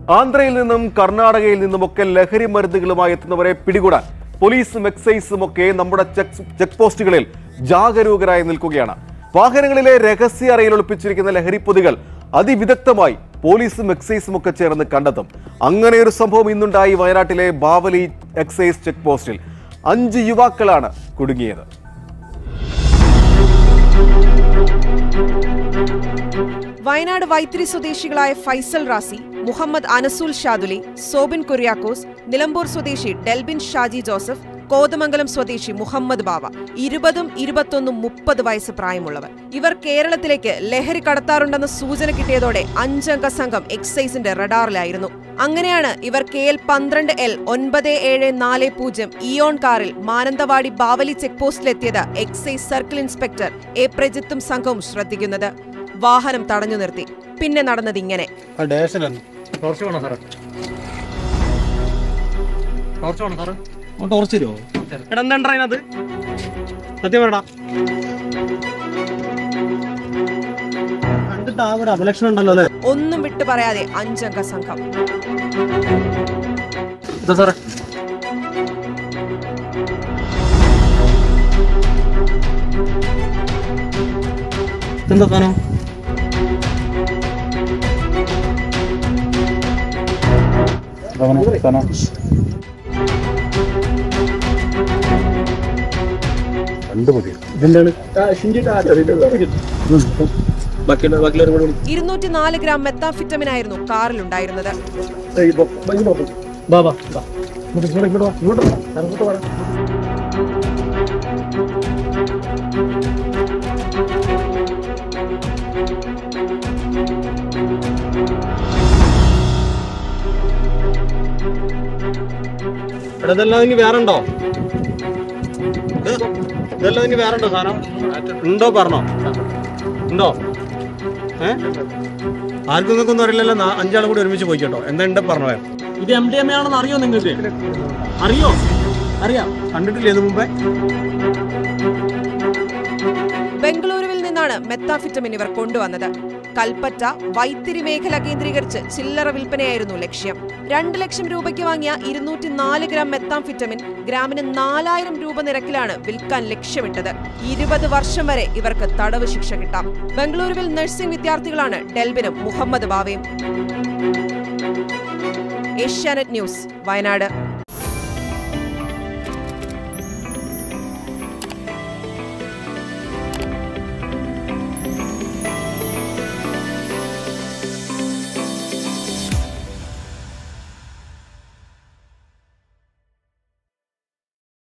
ആന്ധ്രയിൽ നിന്നും കർണാടകയിൽ നിന്നുമൊക്കെ ലഹരി മരുന്നുകളുമായി എത്തുന്നവരെ പിടികൂടാൻ പോലീസും എക്സൈസും ഒക്കെ നമ്മുടെ ചെക്ക് ചെക്ക് പോസ്റ്റുകളിൽ ജാഗരൂകരായി നിൽക്കുകയാണ് വാഹനങ്ങളിലെ രഹസ്യ അറയിൽ ഒളിപ്പിച്ചിരിക്കുന്ന ലഹരി പൊതികൾ അതിവിദഗ്ധമായി പോലീസും എക്സൈസും ഒക്കെ ചേർന്ന് കണ്ടെത്തും അങ്ങനെ ഒരു സംഭവം ഇന്നുണ്ടായി വയനാട്ടിലെ ബാവലി എക്സൈസ് ചെക്ക് പോസ്റ്റിൽ അഞ്ച് യുവാക്കളാണ് കുടുങ്ങിയത് വയനാട് വൈത്തിരി സ്വദേശികളായ ഫൈസൽ റാസി മുഹമ്മദ് അനസുൽ ഷാദുലി സോബിൻ കുര്യാക്കോസ് നിലമ്പൂർ സ്വദേശി ഡെൽബിൻ ഷാജി ജോസഫ് കോതമംഗലം സ്വദേശി മുഹമ്മദ് ബാവ ഇരുപതും ഇരുപത്തൊന്നും മുപ്പത് വയസ്സ് പ്രായമുള്ളവർ ഇവർ കേരളത്തിലേക്ക് ലഹരി കടത്താറുണ്ടെന്ന സൂചന കിട്ടിയതോടെ അഞ്ചംഗ സംഘം എക്സൈസിന്റെ റഡാറിലായിരുന്നു അങ്ങനെയാണ് ഇവർ കെ എൽ പന്ത്രണ്ട് എൽ ഒൻപത് ഏഴ് നാല് പൂജ്യം ഇയോൺ കാറിൽ മാനന്തവാടി ബാവലി ചെക്ക് പോസ്റ്റിലെത്തിയത് എക്സൈസ് സർക്കിൾ ഇൻസ്പെക്ടർ എ പ്രജിത്തും സംഘവും ശ്രദ്ധിക്കുന്നത് വാഹനം തടഞ്ഞു നിർത്തി പിന്നെ നടന്നത് ഇങ്ങനെ ആ ഡേഷനല്ല ടോർച്ച് വേണോ സാറേ ടോർച്ച് വേണോ സാറേ ടോർച്ച് തരുമോ എടാ എന്താ അതിനകത്ത് സത്യം വേണ്ട കണ്ടിട്ട് ആ ഒരു അപലക്ഷണം ഉണ്ടല്ലോ അല്ലേ ഒന്നും വിട്ടു പറയാതെ അഞ്ചംഗ സംഘം ഇതാ സാറേ ഇതെന്താ സാധനം ഇതെന്താണ് ബാക്കിയുള്ള ബാക്കിയുള്ളവരും കൂടി ഇരുന്നൂറ്റി നാല് ഗ്രാം മെത്താഫിറ്റമിനായിരുന്നു കാറിലുണ്ടായിരുന്നത് ബാ ബാ ബാ ഇങ്ങോട്ട് ഇങ്ങോട്ട് ഇങ്ങോട്ട് വാ ഇങ്ങോട്ട് വാ സാർ ഇങ്ങോട്ട് വാ എടാ ഇതെല്ലാം ഇനി വേറെ ഉണ്ടോ ഇത് ഇതെല്ലാം ഇനി വേറെ ഉണ്ടോ സാധനം ഉണ്ടോ പറഞ്ഞോ ഉണ്ടോ ഏ ആർക്കും നിങ്ങൾക്കൊന്നും അറിയില്ലല്ലോ നാ- അഞ്ചാളും കൂടി ഒരുമിച്ച് പോയിക്കോട്ടോ എന്താ ഉണ്ട് പറഞ്ഞോ ഇത് എം ഡി എം എ ആണെന്ന് അറിയോ നിങ്ങൾക്ക് അറിയോ അറിയാം കണ്ടിട്ടില്ലേ ഇത് മുമ്പേ ബംഗളൂരുവിൽ നിന്നാണ് മെത്താഫിറ്റമിൻ ഇവർ കൊണ്ടുവന്നത് കൽപ്പറ്റ വൈത്തിരി മേഖല കേന്ദ്രീകരിച്ച് ചില്ലറ വിൽപ്പനയായിരുന്നു ലക്ഷ്യം രണ്ട് ലക്ഷം രൂപയ്ക്ക് വാങ്ങിയ ഇരുന്നൂറ്റി നാല് ഗ്രാം മെത്താംഫിറ്റമിൻ ഗ്രാമിന് നാലായിരം രൂപ നിരക്കിലാണ് വിൽക്കാൻ ലക്ഷ്യമിട്ടത് ഇരുപത് വർഷം വരെ ഇവർക്ക് തടവ് ശിക്ഷ കിട്ടാം ബംഗളൂരുവിൽ നഴ്സിംഗ് വിദ്യാർത്ഥികളാണ് ഡെൽബിനും മുഹമ്മദ് ബാവയും ഏഷ്യാനെറ്റ് ന്യൂസ് വയനാട്